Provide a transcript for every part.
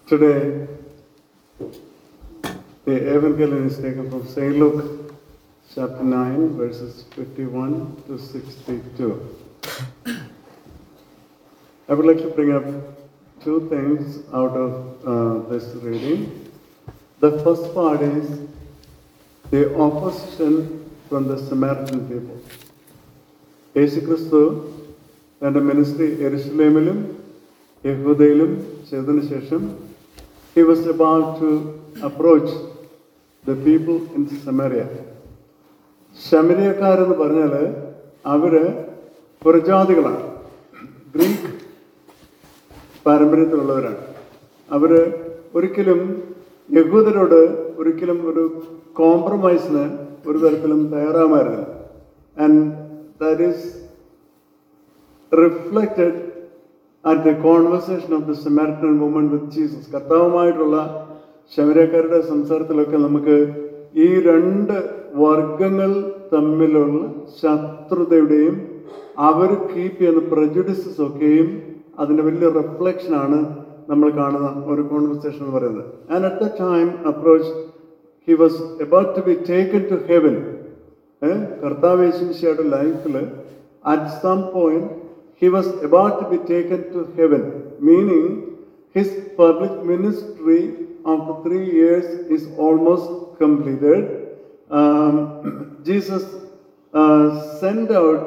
Today, the Evangelium is taken from St. Luke chapter 9, verses 51 to 62. I would like to bring up two things out of uh, this reading. The first part is the opposition from the Samaritan people. യേശുക്രിസ്തു തൻ്റെ ministry എരുസലേമിലും യഹൂദയിലും ചെയ്തതിനു ശേഷം he was about to approach the people in Samaria ശമരിയക്കാരെന്ന് പറഞ്ഞാൽ അവര് പുറജാതികളാണ് Greek പാരമ്പര്യത്തിലുള്ളവരാണ് അവര് ഒരിക്കലും യഹൂദരോട് ഒരിക്കലും ഒരു കോംപ്രമൈസിന് ഒരു തരത്തിലും തയ്യാറാമായിരുന്നില്ല and that is reflected at the conversation of the Samaritan woman with Jesus കർത്താവുമായിട്ടുള്ള ശമരക്കാരുടെ സംസാരത്തിലൊക്കെ നമുക്ക് ഈ രണ്ട് വർഗങ്ങൾ തമ്മിലുള്ള ശത്രുതയുടെയും അവർ കീപ്പ് ചെയ്യുന്ന പ്രജുഡിസസ് ഒക്കെയും അതിൻ്റെ വലിയ റിഫ്ലക്ഷൻ ആണ് നമ്മൾ കാണുന്ന ഒരു കോൺവെർസേഷൻ എന്ന് പറയുന്നത് and at the time approach he was about to be taken to heaven കർത്താവ് യേശുമിശിയുടെ ലൈഫിൽ at some point he was about to be taken to heaven meaning his public ministry after three years is almost completed. Um, Jesus uh, sent out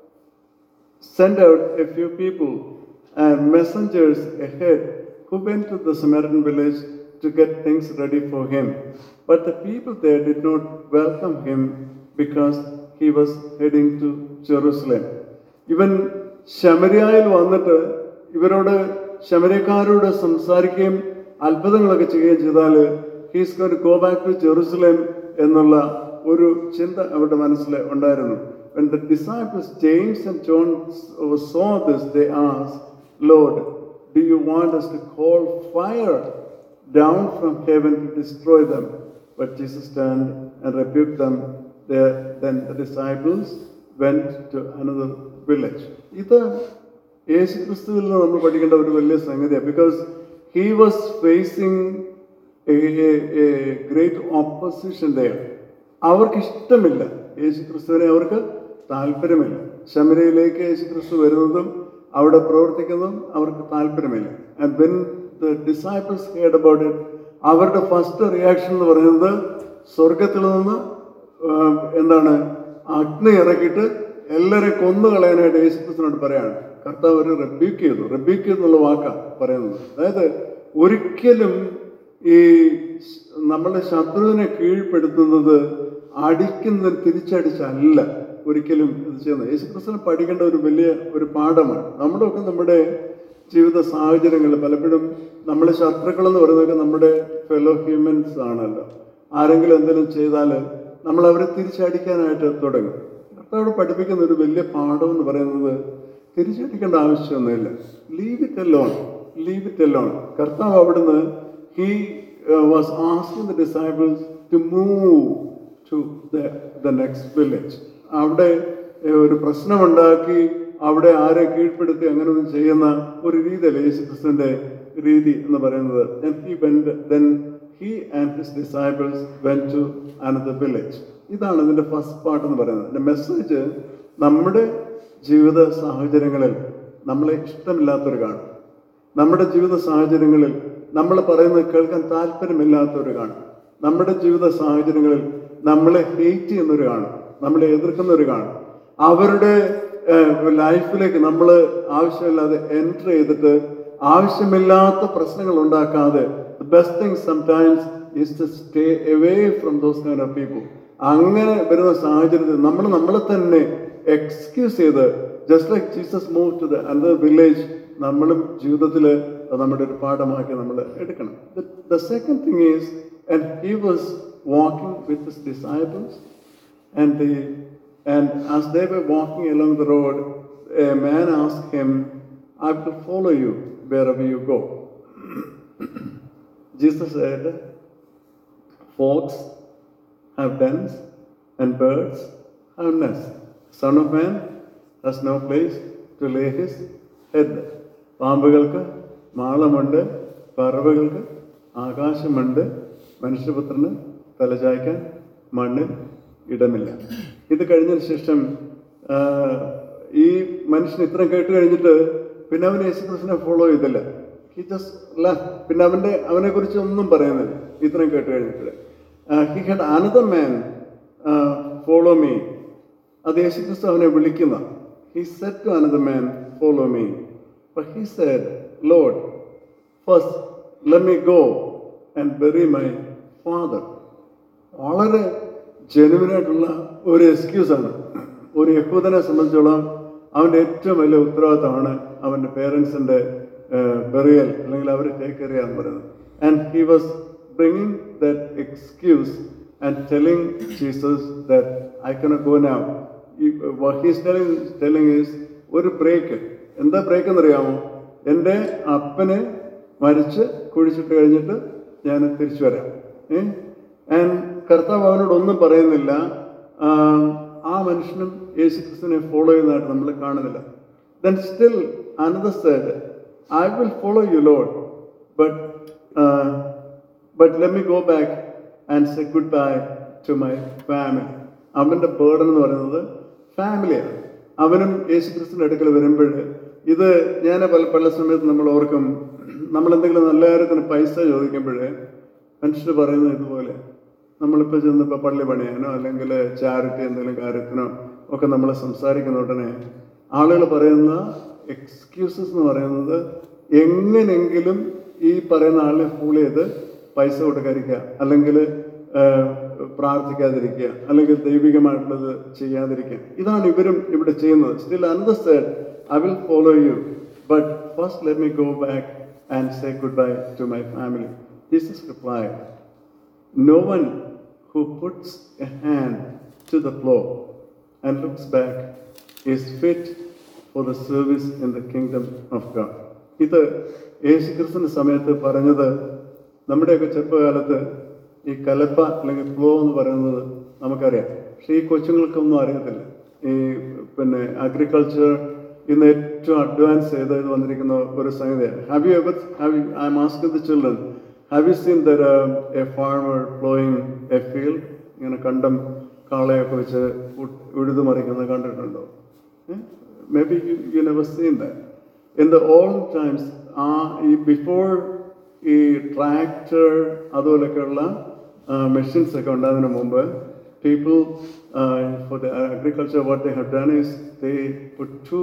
sent out a few people and messengers ahead who went to the Samaritan village to get things ready for him. But the people there did not welcome him because he was heading to Jerusalem. ഇവൻ ശമരിയായിൽ വന്നിട്ട് ഇവരോട് ശമരക്കാരോട് സംസാരിക്കുകയും അത്ഭുതങ്ങളൊക്കെ ചെയ്യുകയും ചെയ്താൽ he's gone go back to Jerusalem എന്നുള്ള ഒരു ചിന്ത അവരുടെ മനസ്സിൽ ഉണ്ടായിരുന്നു When the disciples James and John saw this, they asked, Lord, do you want us to call fire down from heaven to destroy them? But Jesus turned and rebuked them. There, then the disciples went to another village. ഇത് യേശു ക്രിസ്തുവിൽ നിന്ന് നമ്മൾ പഠിക്കേണ്ട ഒരു വലിയ സംഗതിയാണ് because he was facing a great opposition there അവർക്ക് ഇഷ്ടമില്ല യേശു ക്രിസ്തുവിനെ അവർക്ക് താല്പര്യമില്ല ശമരയിലേക്ക് യേശു ക്രിസ്തു വരുന്നതും അവിടെ പ്രവർത്തിക്കുന്നതും അവർക്ക് താല്പര്യമില്ല and when the disciples heard about it അവരുടെ ഫസ്റ്റ് റിയാക്ഷൻ എന്ന് പറയുന്നത് സ്വർഗത്തിൽ നിന്ന് ആഹ്, എന്താണ് അഗ്നി ഇറക്കിയിട്ട് എല്ലാവരെയും കൊന്നു കളയാനായിട്ട് യേശു ക്രിസ്തുവിനോട് പറയാണ് കർത്താവ് ഒരു റബ്ബീക്ക് ചെയ്തു റബ്ബീക്ക് എന്നുള്ള വാക്കാണ് പറയുന്നത് അതായത് ഒരിക്കലും ഈ നമ്മുടെ ശത്രുവിനെ കീഴ്പ്പെടുത്തുന്നത് അടിക്കുന്നത് തിരിച്ചടിച്ചല്ല ഒരിക്കലും ഇത് ചെയ്യുന്നത് യേശുക്രിസ്തുവിനെ പഠിക്കേണ്ട ഒരു വലിയ ഒരു പാഠമാണ് നമ്മുടെ ഒക്കെ നമ്മുടെ ജീവിത സാഹചര്യങ്ങൾ പലപ്പോഴും നമ്മൾ ശത്രുക്കൾ എന്ന് പറയുന്നതൊക്കെ നമ്മുടെ ഫെലോ ഹ്യൂമൻസ് ആണല്ലോ ആരെങ്കിലും എന്തെങ്കിലും ചെയ്താൽ നമ്മൾ അവരെ തിരിച്ചടിക്കാനായിട്ട് തുടങ്ങും കർത്താവ് പഠിപ്പിക്കുന്ന ഒരു വലിയ പാഠം എന്ന് പറയുന്നത് തിരിച്ചടിക്കേണ്ട ആവശ്യമൊന്നുമില്ല leave it alone leave it alone കർത്താവ് അവിടുന്ന് he was asking the disciples to move to the next village അവിടെ ഏഹ്, ഒരു പ്രശ്നമുണ്ടാക്കി അവിടെ ആരെ കീഴ്പ്പെടുത്തി അങ്ങനെയൊന്നും ചെയ്യുന്ന ഒരു രീതിയല്ല യേശു ക്രിസ്തുവിന്റെ രീതി എന്ന് പറയുന്നത് Then he went, then he and his disciples went to another village. ഇതാണ് ഇതിന്റെ ഫസ്റ്റ് പാർട്ട് എന്ന് പറയുന്നത് ഇതിന്റെ മെസ്സേജ് നമ്മുടെ ജീവിത സാഹചര്യങ്ങളിൽ നമ്മളെ ഇഷ്ടമില്ലാത്തവർ കാണും നമ്മുടെ ജീവിത സാഹചര്യങ്ങളിൽ നമ്മൾ പറയുന്നത് കേൾക്കാൻ താല്പര്യമില്ലാത്തവർ കാണും നമ്മുടെ ജീവിത സാഹചര്യങ്ങളിൽ നമ്മളെ ഹേറ്റ് ചെയ്യുന്നവർ കാണും നമ്മളെ എതിർക്കുന്നവർ കാണും അവരുടെ ലൈഫിലേക്ക് നമ്മൾ ആവശ്യമില്ലാതെ എൻറ്റർ ചെയ്തിട്ട് ആവശ്യമില്ലാത്ത പ്രശ്നങ്ങൾ ഉണ്ടാക്കാതെ best thing sometimes is to stay away from those kind of people അങ്ങനെ വരുന്ന സാഹചര്യത്തിൽ നമ്മൾ നമ്മളെ തന്നെ എക്സ്ക്യൂസ് ചെയ്ത് just like Jesus move to the another village നമ്മളും ജീവിതത്തിൽ നമ്മുടെ ഒരു പാഠമാക്കി നമ്മൾ എടുക്കണം the second thing is and he was walking with his disciples And, the, and as they were walking along the road, a man asked him, I will follow you wherever you go. Jesus said, Fox have dens and birds have nests. Son of Man has no place to lay his head. പാമ്പുകൾക്ക് മാളമുണ്ട് പറവകൾക്ക് ആകാശമുണ്ട് മനുഷ്യപുത്രന് തലചായ്ക്കാൻ മണ്ണിൽ ഇടമില്ല ഇത് കഴിഞ്ഞതിന് ശേഷം ആ, ഈ മനുഷ്യൻ ഇത്രയും കേട്ട് കഴിഞ്ഞിട്ട് പിന്നെ അവൻ യേശുക്രിസ്തുവിനെ ഫോളോ ചെയ്തില്ല ഹി ജസ്റ്റ് പിന്നെ അവന്റെ അവനെ കുറിച്ച് ഒന്നും പറയുന്നില്ല ഇത്രയും കേട്ട് കഴിഞ്ഞിട്ട് he had another man follow me അത് യേശുക്രിസ്തു അവനെ വിളിക്കുന്ന he said to another man follow me but he said lord first let me go and bury my father വളരെ ജെനുവിനായിട്ടുള്ള ഒരു എക്സ്ക്യൂസാണ് ഒരു യഹൂദനെ സംബന്ധിച്ചോളം അവൻ്റെ ഏറ്റവും വലിയ ഉത്തരവാദിത്തമാണ് അവൻ്റെ പേരൻസിൻ്റെ ബെറിയൽ അല്ലെങ്കിൽ അവരെ ടേക്ക് കെയർ ചെയ്യാന്ന് പറയുന്നത് and he was bringing that excuse and telling Jesus that I can go now he's telling telling is ഒരു ബ്രേക്ക് എന്താ ബ്രേക്ക് എന്നറിയാമോ എൻ്റെ അപ്പനെ മരിച്ച് കുഴിച്ചിട്ട് കഴിഞ്ഞിട്ട് ഞാൻ തിരിച്ചു വരാം ഏ ആൻഡ് കർത്താവ് അവനോട് ഒന്നും പറയുന്നില്ല ആ, ആ മനുഷ്യനും യേശു ക്രിസ്തുവിനെ ഫോളോ ചെയ്യുന്നതായിട്ട് നമ്മൾ കാണുന്നില്ല then still another side I will follow you lord but but let me go back and say goodbye to my family അവൻ്റെ ബേർഡൻ എന്ന് പറയുന്നത് ഫാമിലിയാണ് അവനും യേശു ക്രിസ്തുവിൻ്റെ അടുക്കൽ വരുമ്പോൾ ഇത് ഞാൻ പല പല സമയത്ത് നമ്മൾ ഓർക്കും നമ്മൾ എന്തെങ്കിലും നല്ല കാര്യത്തിന് പൈസ ചോദിക്കുമ്പോഴേ മനുഷ്യർ പറയുന്നത് ഇതുപോലെ നമ്മളിപ്പോൾ ചെന്നിപ്പോൾ പള്ളി പണിയാനോ അല്ലെങ്കിൽ ചാരിറ്റി എന്തെങ്കിലും കാര്യത്തിനോ ഒക്കെ നമ്മൾ സംസാരിക്കുന്ന ഉടനെ ആളുകൾ പറയുന്ന എക്സ്ക്യൂസസ് എന്ന് പറയുന്നത് എങ്ങനെങ്കിലും ഈ പറയുന്ന ആളിനെ ഫൂൾ ചെയ്ത് പൈസ കൊടുക്കാതിരിക്കുക അല്ലെങ്കിൽ പ്രാർത്ഥിക്കാതിരിക്കുക അല്ലെങ്കിൽ ദൈവികമായിട്ടുള്ളത് ചെയ്യാതിരിക്കുക ഇതാണ് ഇവരും ഇവിടെ ചെയ്യുന്നത് still another side I will follow you but first let me go back and say goodbye to my family Jesus reply No one who puts a hand to the plow and looks back is fit for the service in the kingdom of God. ഇത് യേശുക്രിസ്തുവിന്റെ സമയത്ത് പറഞ്ഞത് നമ്മുടെയൊക്കെ ചെറുപ്പകാലത്ത് ഈ കലപ്പ അല്ലെങ്കിൽ plough എന്ന് പറയുന്നത് നമുക്കറിയാം പക്ഷേ ഈ കൊച്ചുങ്ങൾക്കൊന്നും അറിയത്തില്ല ഈ പിന്നെ അഗ്രികൾച്ചർ ഇന്ന് ഏറ്റവും അഡ്വാൻസ് ചെയ്ത് ഇത് വന്നിരിക്കുന്ന ഒരു സംഗതിയാണ് have you ever have you I am asking the children have you seen there a farmer ploughing a field ഇങ്ങനെ കണ്ടം കാളയൊക്കെ വെച്ച് ഉ- ഉഴുതുമറിക്കുന്നത് കണ്ടിട്ടുണ്ടോ maybe you you never seen that in the old times ആ ഈ ബിഫോർ ഈ ട്രാക്ടർ അതുപോലെയൊക്കെയുള്ള മെഷീൻസ് ഒക്കെ ഉണ്ടാകുന്നതിന് മുമ്പ് people for the agriculture what they have done is they put two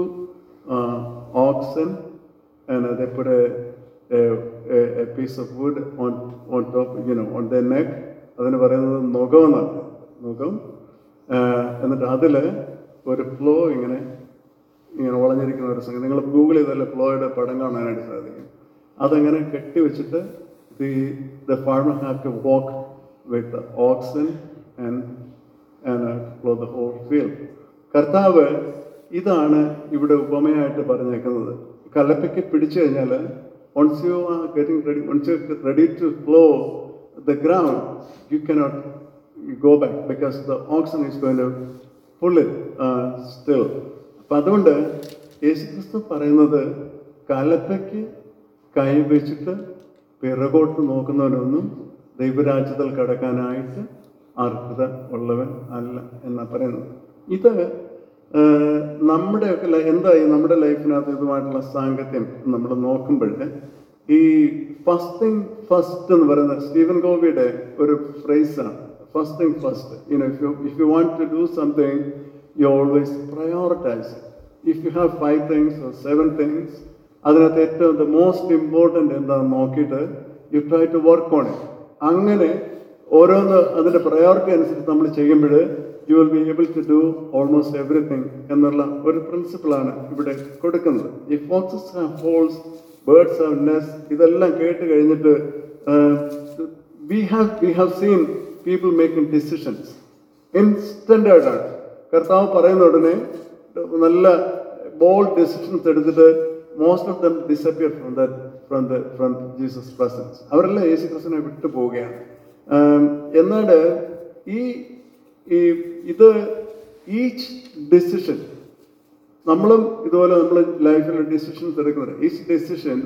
oxen and uh, they put a, a, a, a piece of wood on, on top, you know, on their neck. അതിന് പറയുന്നത് നുകം എന്നാണ് നുകം ആ, എന്നിട്ട് അതിൽ ഒരു flow ഇങ്ങനെ ഇങ്ങനെ വളഞ്ഞിരിക്കുന്ന ഒരു സംഗതി നിങ്ങൾ ഗൂഗിൾ ചെയ്താൽ ഫ്ലോയുടെ പടം കാണാനായിട്ട് സാധിക്കും അതങ്ങനെ കെട്ടി വെച്ചിട്ട് the the farmer have to walk with oxen and and plough the whole field കർത്താവ് ഇതാണ് ഇവിടെ ഉപമയായിട്ട് പറഞ്ഞേക്കുന്നത് കലപ്പയ്ക്ക് പിടിച്ചു കഴിഞ്ഞാൽ once you are getting ready, once you're ready to flow the ground, you cannot go back because the oxen is going to pull it uh, still. അപ്പം അതുകൊണ്ട് യേശുക്രിസ്തു പറയുന്നത് കലപ്പയ്ക്ക് കൈ വെച്ചിട്ട് പിറകോട്ട് നോക്കുന്നവനൊന്നും ദൈവരാജ്യത്തിൽ കടക്കാനായിട്ട് അർഹത ഉള്ളവൻ അല്ല എന്നാ പറയുന്നത് ഇത് ഏഹ്, നമ്മുടെയൊക്കെ ലൈ- എന്തായി നമ്മുടെ ലൈഫിനകത്ത് ഇതുമായിട്ടുള്ള സാങ്കത്യം നമ്മൾ നോക്കുമ്പോൾ ഈ ഫസ്റ്റ് തിങ് ഫസ്റ്റ് എന്ന് പറയുന്ന സ്റ്റീവൻ ഗോപിയുടെ ഒരു ഫ്രേസാണ് first thing first you know if you if you want to do something you always prioritise if you have five things seven things അതിനകത്ത് ഏറ്റവും ദ മോസ്റ്റ് ഇമ്പോർട്ടൻ്റ് എന്താണെന്ന് നോക്കിയിട്ട് you try to work on it അങ്ങനെ ഓരോന്ന് അതിൻ്റെ priority അനുസരിച്ച് നമ്മൾ ചെയ്യുമ്പോൾ you will be able to do almost everything എന്നുള്ള ഒരു പ്രിൻസിപ്പിളാണ് ഇവിടെ കൊടുക്കുന്നത് ഈ foxes have holes birds have nests ഇതെല്ലാം കേട്ട് കഴിഞ്ഞിട്ട് V have we have seen people making decisions instant ആയിട്ടാണ് കർത്താവ് പറയുന്ന ഉടനെ നല്ല ബോൾഡ് ഡെസിഷൻസ് എടുത്തിട്ട് most of them disappear from the from the from Jesus presence അവരെല്ലാം യേശു ക്രിസ്തുവിനെ വിട്ടു പോവുകയാണ് ആം, എന്നാൽ ഈ ഈ ഇത് ഈച്ച് ഡെസിഷൻ നമ്മളും ഇതുപോലെ നമ്മൾ ലൈഫിൽ ഡിസിഷൻസ് എടുക്കുന്നുണ്ട് each decision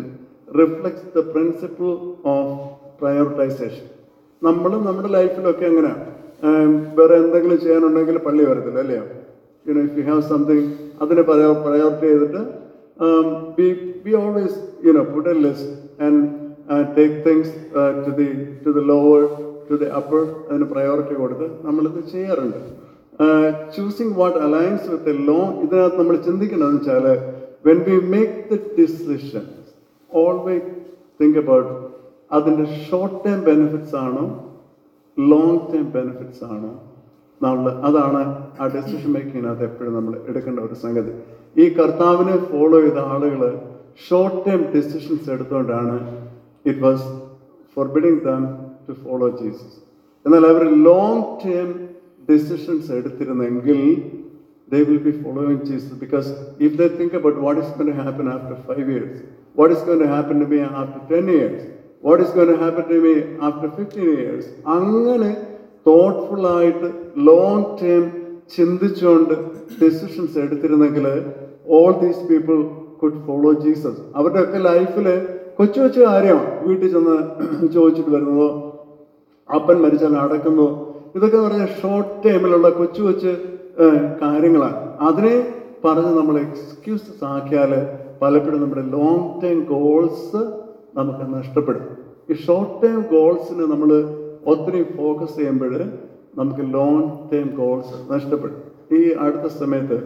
reflects the principle of prioritisation നമ്മളും നമ്മുടെ ലൈഫിലൊക്കെ എങ്ങനെയാണ് വേറെ എന്തെങ്കിലും ചെയ്യാനുണ്ടെങ്കിൽ പള്ളി വരത്തില്ല അല്ലയോ you know if you have something അതിനെ പ്രയോറിറ്റി ചെയ്തിട്ട് be be always you know put a list and take things to the to the lower to the upper അതിന് പ്രയോറിറ്റി കൊടുത്ത് നമ്മളിത് ചെയ്യാറുണ്ട് choosing what alliance with a low ഇതിനകത്ത് നമ്മൾ ചിന്തിക്കേണ്ടതെന്ന് വെച്ചാൽ when we make the decision always think about അതിൻ്റെ short time benefits ആണോ ലോങ് ടൈം ബെനിഫിറ്റ്സ് ആണോ നമ്മൾ അതാണ് ആ ഡെസിഷൻ മേക്കിങ്ങിനകത്ത് എപ്പോഴും നമ്മൾ എടുക്കേണ്ട ഒരു സംഗതി ഈ കർത്താവിനെ ഫോളോ ചെയ്ത ആളുകൾ ഷോർട്ട് ടൈം ഡെസിഷൻസ് എടുത്തുകൊണ്ടാണ് it was forbidding them to follow Jesus എന്നാൽ അവർ ലോങ് ടൈം ഡെസിഷൻസ് എടുത്തിരുന്നെങ്കിൽ they will be following Jesus because if they think about what is going to happen after five years, what is going to happen to me after 10 years, what is going to happen to me after 15 years, അങ്ങനെ thoughtful ആയിട്ട് long time ചിന്തിച്ചുകൊണ്ട് decisions എടുത്തിരുന്നെങ്കിൽ all these people could follow Jesus അവരുടെ ഒക്കെ ലൈഫിൽ കൊച്ചു കൊച്ചു കാര്യമാണ് വീട്ടിൽ ചെന്ന് ചോദിച്ചിട്ട് വരുന്നതോ അപ്പൻ മരിച്ചാൽ അടക്കുന്നു ഇതൊക്കെ എന്ന് പറഞ്ഞാൽ ഷോർട്ട് ടൈമിലുള്ള കൊച്ചു കൊച്ചു ഏഹ്, കാര്യങ്ങളാണ് അതിനെ പറഞ്ഞ് നമ്മൾ എക്സ്ക്യൂസസ് ആക്കിയാൽ പലപ്പോഴും നമ്മുടെ ലോങ് ടൈം ഗോൾസ് നമുക്ക് നഷ്ടപ്പെടും ഈ ഷോർട്ട് ടൈം ഗോൾസിന് നമ്മൾ ഒത്തിരി ഫോക്കസ് ചെയ്യുമ്പോൾ നമുക്ക് ലോങ് ടൈം ഗോൾസ് നഷ്ടപ്പെടും ഈ അടുത്ത സമയത്ത്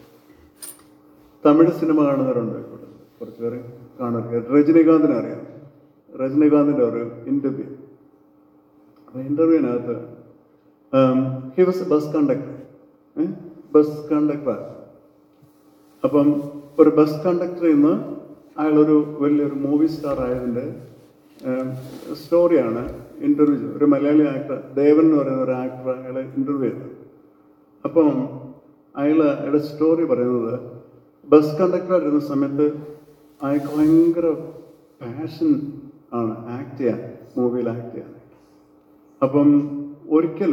തമിഴ് സിനിമ കാണുന്നവരുണ്ട് ഇവിടെ കുറച്ച് പേര് കാണുന്നത് രജനീകാന്തിനെ അറിയാം രജനീകാന്തിൻ്റെ ഒരു ഇൻ്റർവ്യൂ അപ്പോൾ ഇൻ്റർവ്യൂവിനകത്ത് he was a bus conductor bus conductor അപ്പം ഒരു ബസ് കണ്ടക്ടറിൽ നിന്ന് അയാളൊരു വലിയൊരു മൂവി സ്റ്റാർ ആയതിൻ്റെ സ്റ്റോറിയാണ് ഇൻ്റർവ്യൂ ഒരു മലയാളി ആക്ടർ ദേവൻ എന്ന് പറയുന്ന ഒരു ആക്ടർ അയാളെ ഇൻ്റർവ്യൂ ചെയ്തത് അപ്പം അയാൾ അയാളുടെ സ്റ്റോറി പറയുന്നത് ബസ് കണ്ടക്ടറായിരുന്ന സമയത്ത് അയാൾക്ക് ഭയങ്കര പാഷൻ ആണ് ആക്ട് ചെയ്യാൻ മൂവിയിൽ ആക്ട് ചെയ്യാൻ അപ്പം ഒരിക്കൽ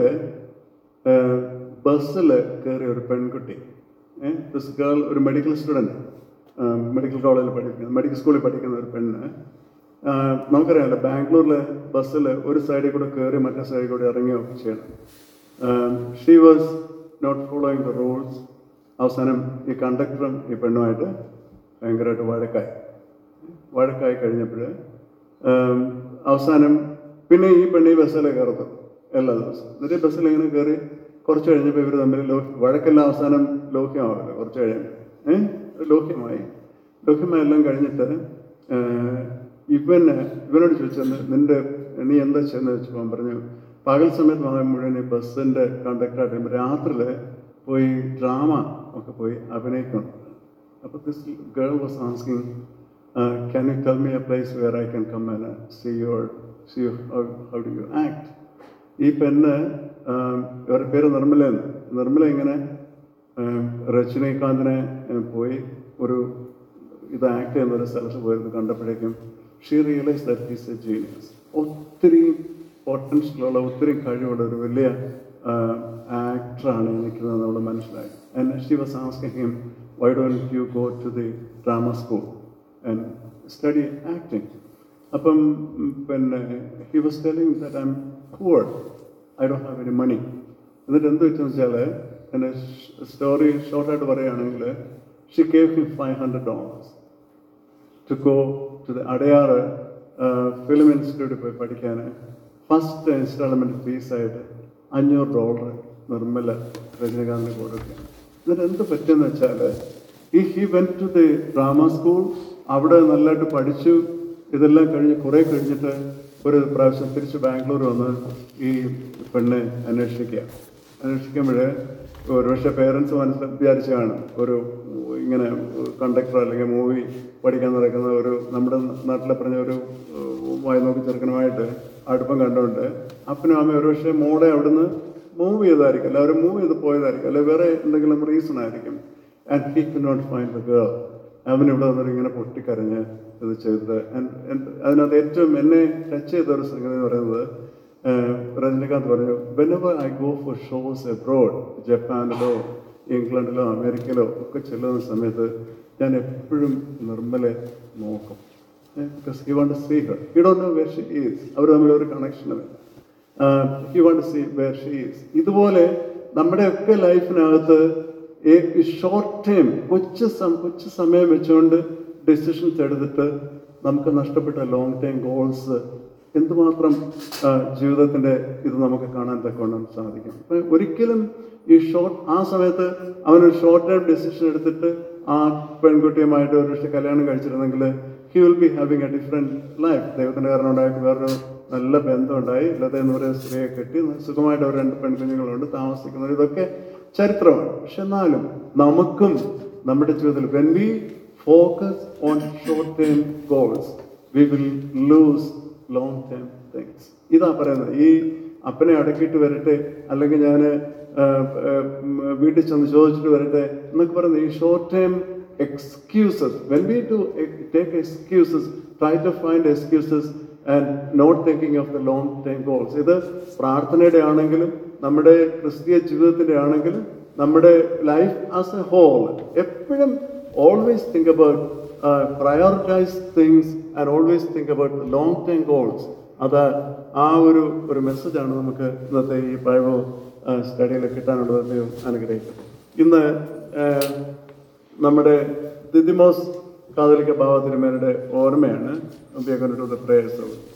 ബസ്സിൽ കയറിയ ഒരു പെൺകുട്ടി ദിസ് ഗേൾ ഒരു മെഡിക്കൽ സ്റ്റുഡൻറ്റ് മെഡിക്കൽ കോളേജിൽ പഠിക്കുന്ന മെഡിക്കൽ സ്കൂളിൽ പഠിക്കുന്ന ഒരു പെണ്ണ് ആ, നമുക്കറിയാമല്ലോ ബാംഗ്ലൂരിലെ ബസ്സിൽ ഒരു സൈഡിൽ കൂടെ കയറി മറ്റേ സൈഡിൽ കൂടെ ഇറങ്ങുകയൊക്കെ ചെയ്യണം she was not following the rules അവസാനം ഈ കണ്ടക്ടറും ഈ പെണ്ണുമായിട്ട് ഭയങ്കരമായിട്ട് വഴക്കായി വഴക്കായി കഴിഞ്ഞപ്പോൾ അവസാനം പിന്നെ ഈ പെണ്ണ് ഈ ബസ്സിലെ കയറുന്നു എല്ലാ ദിവസവും എന്നിട്ട് ഈ ബസ്സിൽ ഇങ്ങനെ കയറി കുറച്ച് കഴിഞ്ഞപ്പോൾ ഇവർ തമ്മിൽ ലോ വഴക്കെല്ലാം അവസാനം ലോഹ്യമാവല്ലോ കുറച്ച് കഴിയുമ്പോൾ ഏഹ് ലോഹ്യമായി ലോഹ്യമായി എല്ലാം കഴിഞ്ഞിട്ട് ഏഹ്, ഇവന് ഇവനോട് ചോദിച്ചെന്ന് നിന്റെ നീ എന്താ ചെയ്യുന്നത് വെച്ചപ്പോൾ അവൻ പറഞ്ഞു പകൽ സമയത്ത് വാങ്ങാൻ മുഴുവൻ ഈ ബസ്സിൻ്റെ കണ്ടക്ടറായിട്ട് രാത്രിയിൽ പോയി ഡ്രാമ ഒക്കെ പോയി അഭിനയിക്കണം അപ്പോൾ this girl was asking can you tell me a place where I can come and see your see how do you act ഈ പെണ്ണ് ആം, ഇവരുടെ പേര് നിർമ്മലയെന്ന് നിർമ്മല ഇങ്ങനെ ആം, രജനീകാന്തിനെ ഉം, പോയി ഒരു ഇത് ആക്ട് ചെയ്യുന്ന ഒരു സ്ഥലത്ത് പോയിരുന്നു കണ്ടപ്പോഴേക്കും she realise that he's a genius ഒത്തിരി പൊട്ടൻഷ്യലുള്ള ഒത്തിരി കഴിവുള്ള ഒരു വലിയ ആക്ടറാണ് നിൽക്കുന്നത് നമ്മൾ മനസ്സിലായി and she was asking him why don't you go to the drama school and study acting അപ്പം ഉം, പിന്നെ he was telling that I am poor I don't have any money എന്നിട്ട് എന്ത് വെച്ചെന്ന് വെച്ചാൽ എൻ്റെ സ്റ്റോറി ഷോർട്ടായിട്ട് പറയുകയാണെങ്കിൽ she gave him five hundred dollars to go to the Adyar film ഇൻസ്റ്റിറ്റ്യൂട്ടിൽ പോയി പഠിക്കാൻ ഫസ്റ്റ് ഇൻസ്റ്റാൾമെൻറ്റ് ഫീസായിട്ട് അഞ്ഞൂറ് ഡോളർ നിർമ്മല രജനീകാന്തിന് കൊടുക്കുകയാണ് എന്നിട്ട് എന്ത് പറ്റുമെന്ന് വെച്ചാൽ ഈ he went to the drama school അവിടെ നല്ലതായിട്ട് പഠിച്ചു ഇതെല്ലാം കഴിഞ്ഞ് കുറേ കഴിഞ്ഞിട്ട് ഒരു പ്രാവശ്യം തിരിച്ച് ബാംഗ്ലൂർ വന്ന് ഈ പെണ്ണെ അന്വേഷിക്കുക അന്വേഷിക്കുമ്പോൾ ഒരുപക്ഷെ പേരൻസ് മനസ്സിൽ വിചാരിച്ചാണ് ഒരു ഇങ്ങനെ കണ്ടക്ടർ അല്ലെങ്കിൽ മൂവി പഠിക്കാൻ നടക്കുന്ന ഒരു നമ്മുടെ നാട്ടിലെ പറഞ്ഞ ഒരു വായി നോക്കി ചെറുക്കനുമായിട്ട് അടുപ്പം കണ്ടുകൊണ്ട് അപ്പനും അമ്മയും ഒരുപക്ഷെ മോളെ അവിടുന്ന് മൂവ് ചെയ്തായിരിക്കും അല്ല അവർ മൂവ് ചെയ്ത് പോയതായിരിക്കും അല്ലെ വേറെ എന്തെങ്കിലും റീസൺ ആയിരിക്കും and he could not find the girl അവൻ ഇവിടെ വന്നിട്ട് ഇങ്ങനെ പൊട്ടിക്കരഞ്ഞ് ഇത് ചെയ്തത് And- and അതിനകത്ത് ഏറ്റവും എന്നെ ടച്ച് ചെയ്ത ഒരു സംഗതി എന്ന് പറയുന്നത് ഏഹ്, രജനികാന്ത് പറഞ്ഞു whenever I go for shows abroad ജപ്പാനിലോ ഇംഗ്ലണ്ടിലോ അമേരിക്കയിലോ ഒക്കെ ചെല്ലുന്ന സമയത്ത് ഞാൻ എപ്പോഴും നിർമ്മലെ നോക്കും because he want see her he don't know where she is അവർ തമ്മിൽ ഒരു കണക്ഷനും he want see where she is ഇതുപോലെ നമ്മുടെയൊക്കെ ലൈഫിനകത്ത് ഷോർട്ട് ടൈം കൊച്ചു സം കൊച്ചു സമയം വെച്ചുകൊണ്ട് ഡെസിഷൻസ് എടുത്തിട്ട് നമുക്ക് നഷ്ടപ്പെട്ട ലോങ് ടൈം ഗോൾസ് എന്തുമാത്രം ആ, ജീവിതത്തിന്റെ ഇത് നമുക്ക് കാണാൻ തക്കവണ്ണം സാധിക്കും അപ്പൊ ഒരിക്കലും ഈ ഷോർട്ട് ആ സമയത്ത് അവനൊരു ഷോർട്ട് ടൈം ഡെസിഷൻ എടുത്തിട്ട് ആ പെൺകുട്ടിയുമായിട്ട് ഒരു പക്ഷേ കല്യാണം കഴിച്ചിരുന്നെങ്കിൽ he will be having a different life ദൈവത്തിന്റെ കാരണം ഉണ്ടായിട്ട് വേറൊരു നല്ല ബന്ധമുണ്ടായി ലത എന്ന് പറയുന്ന സ്ത്രീയെ കെട്ടി സുഖമായിട്ട് അവർ രണ്ട് പെൺകുഞ്ഞുങ്ങളുണ്ട് താമസിക്കുന്നത് ഇതൊക്കെ ചരിത്രമാണ് പക്ഷെ എന്നാലും നമുക്കും നമ്മുടെ ജീവിതത്തിൽ when we focus on short time goals we will lose long time things ഇതാ പറയുന്നത് ഈ അപ്പനെ അടക്കിയിട്ട് വരട്ടെ അല്ലെങ്കിൽ ഞാൻ വീട്ടിൽ ചെന്ന് ചോദിച്ചിട്ട് വരട്ടെ എന്നൊക്കെ പറയുന്നത് ഈ short time excuses when we to take excuses try to find excuses and not thinking of the long time goals ഇത് പ്രാർത്ഥനയുടെ ആണെങ്കിലും നമ്മുടെ ക്രിസ്തീയ ജീവിതത്തിന്റെ ആണെങ്കിലും നമ്മുടെ ലൈഫ് ആസ് എ ഹോൾ എപ്പോഴും always think about prioritise things and always think about long time goals അത് ആ ഒരു ഒരു മെസ്സേജാണ് നമുക്ക് ഇന്നത്തെ ഈ ബൈബിൾ സ്റ്റഡിയിൽ കിട്ടാനുള്ളത് ദൈവം അനുഗ്രഹിക്കട്ടെ ഇന്ന് ആ, നമ്മുടെ ദിദിമോസ് കാതലിക്ക ഭാവ തിരുമേനയുടെ ഓർമ്മയാണ് പ്രേയേഴ്സ്